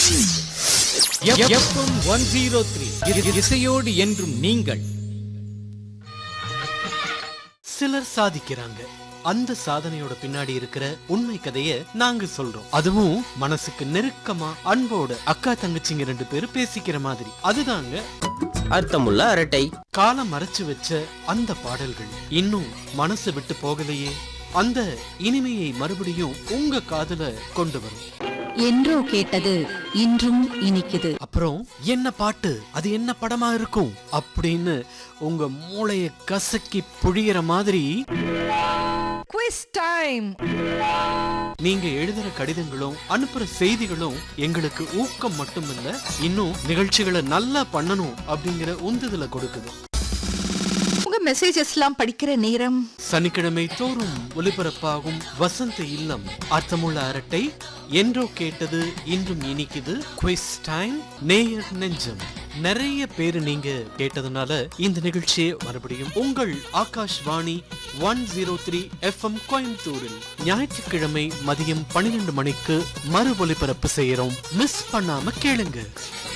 FM one zero three இசையோடு என்றும் நீங்கள் சிலர் சாதிக்கிறாங்க அந்த சாதனையோட பின்னாடி இருக்கிற உண்மை கதைய நாங்க சொல்றோம் அதுவும் மனசுக்கு நெருக்கமா அன்போட அக்கா தங்கச்சிங்க ரெண்டு பேரும் பேசிக்கிற மாதிரி அதுதாங்க அர்த்தமுள்ள அரட்டை காலம் மறைச்சு வச்ச அந்த பாடல்கள் இன்னும் மனசு விட்டு போகலையே அந்த இனிமையை மறுபடியும் உங்க காதுல கொண்டு வரும் என்றோ கேட்டது இன்றும் இனிக்குது அப்புறம் என்ன பாட்டு அது என்ன படமா இருக்கும் அப்படின்னு உங்க மூளைய கசக்கி புழியிற மாதிரி குவிஸ் டைம் நீங்க எழுதுற கடிதங்களும் அனுப்புற செய்திகளும் எங்களுக்கு ஊக்கம் மட்டுமில்ல இன்னும் நிகழ்ச்சிகளை நல்லா பண்ணணும் அப்படிங்கிற உந்துதலை கொடுக்குது உங்க மெசேஜஸ்லாம் படிக்கிற நேரம் சனிக்கிழமை தோறும் ஒலிபரப்பாகும் வசந்த இல்லம் அர்த்தமுள்ள அரட்டை என்றோ கேட்டது இன்றும் இனிக்குது குவிஸ் டைம் நேயர் நெஞ்சம் நிறைய பேரு நீங்க கேட்டதுனால இந்த நிகழ்ச்சியை மறுபடியும் உங்கள் Akashvani one zero three F M கோயம்புத்தூரில் ஞாயிற்றுக்கிழமை மதியம் பன்னிரெண்டு மணிக்கு மறு ஒலிபரப்பு செய்யறோம் மிஸ் பண்ணாம கேளுங்க